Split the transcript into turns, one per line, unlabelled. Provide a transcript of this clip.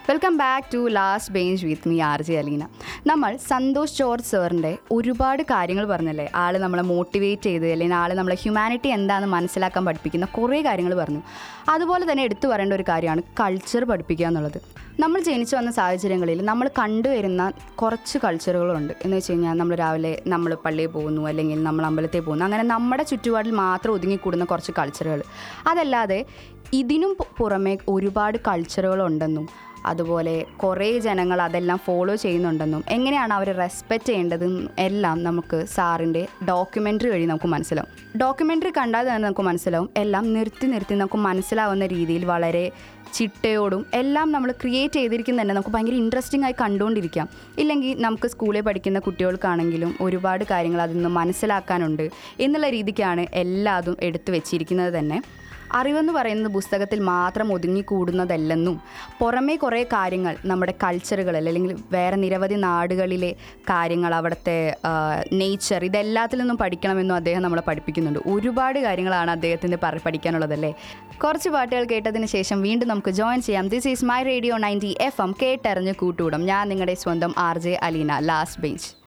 welcome back to last bench with me R J Aleena നമ്മൾ Santhosh George സാറിൻ്റെ ഒരുപാട് കാര്യങ്ങൾ പറഞ്ഞല്ലേ ആൾ നമ്മളെ മോട്ടിവേറ്റ് ചെയ്ത് അല്ലെങ്കിൽ ആൾ നമ്മളെ ഹ്യൂമാനിറ്റി എന്താണെന്ന് മനസ്സിലാക്കാൻ പഠിപ്പിക്കുന്ന കുറേ കാര്യങ്ങൾ പറഞ്ഞു അതുപോലെ തന്നെ എടുത്തു പറയേണ്ട ഒരു കാര്യമാണ് കൾച്ചർ പഠിപ്പിക്കുക എന്നുള്ളത് നമ്മൾ ജനിച്ചു വന്ന സാഹചര്യങ്ങളിൽ നമ്മൾ കണ്ടുവരുന്ന കുറച്ച് കൾച്ചറുകളുണ്ട് എന്ന് വെച്ച് കഴിഞ്ഞാൽ നമ്മൾ രാവിലെ നമ്മൾ പള്ളിയിൽ പോകുന്നു അല്ലെങ്കിൽ നമ്മൾ അമ്പലത്തിൽ പോകുന്നു അങ്ങനെ നമ്മുടെ ചുറ്റുപാടിൽ മാത്രം ഒതുങ്ങിക്കൂടുന്ന കുറച്ച് കൾച്ചറുകൾ അതല്ലാതെ ഇതിനും പു- പുറമെ ഒരുപാട് കൾച്ചറുകളുണ്ടെന്നും അതുപോലെ കുറേ ജനങ്ങൾ അതെല്ലാം ഫോളോ ചെയ്യുന്നുണ്ടെന്നും എങ്ങനെയാണ് അവർ റെസ്പെക്റ്റ് ചെയ്യേണ്ടതെന്നും എല്ലാം നമുക്ക് സാറിൻ്റെ ഡോക്യുമെൻ്ററി വഴി നമുക്ക് മനസ്സിലാവും ഡോക്യുമെൻ്ററി കണ്ടാൽ തന്നെ നമുക്ക് മനസ്സിലാവും എല്ലാം നിർത്തി നിർത്തി നമുക്ക് മനസ്സിലാവുന്ന രീതിയിൽ വളരെ ചിട്ടയോടും എല്ലാം നമ്മൾ ക്രിയേറ്റ് ചെയ്തിരിക്കുന്ന തന്നെ നമുക്ക് ഭയങ്കര ഇൻട്രസ്റ്റിംഗ് ആയി കണ്ടുകൊണ്ടിരിക്കാം ഇല്ലെങ്കിൽ നമുക്ക് സ്കൂളിൽ പഠിക്കുന്ന കുട്ടികൾക്കാണെങ്കിലും ഒരുപാട് കാര്യങ്ങൾ അതിൽ നിന്ന് മനസ്സിലാക്കാനുണ്ട് എന്നുള്ള രീതിക്കാണ് എല്ലാതും എടുത്തു വെച്ചിരിക്കുന്നത് തന്നെ അറിവെന്ന് പറയുന്നത് പുസ്തകത്തിൽ മാത്രം ഒതുങ്ങിക്കൂടുന്നതല്ലെന്നും പുറമേ കുറേ കാര്യങ്ങൾ നമ്മുടെ കൾച്ചറുകളിൽ അല്ലെങ്കിൽ വേറെ നിരവധി നാടുകളിലെ കാര്യങ്ങൾ അവിടുത്തെ നേച്ചർ ഇതെല്ലാത്തിൽ നിന്നും പഠിക്കണമെന്നും അദ്ദേഹം നമ്മളെ പഠിപ്പിക്കുന്നുണ്ട് ഒരുപാട് കാര്യങ്ങളാണ് അദ്ദേഹത്തിന് പറ പഠിക്കാനുള്ളതല്ലേ കുറച്ച് പാട്ടുകൾ കേട്ടതിന് ശേഷം വീണ്ടും നമുക്ക് ജോയിൻ ചെയ്യാം this is my radio ninety F M കേട്ടറിഞ്ഞ് കൂട്ടുകൂടും ഞാൻ നിങ്ങളുടെ സ്വന്തം R J Aleena last bench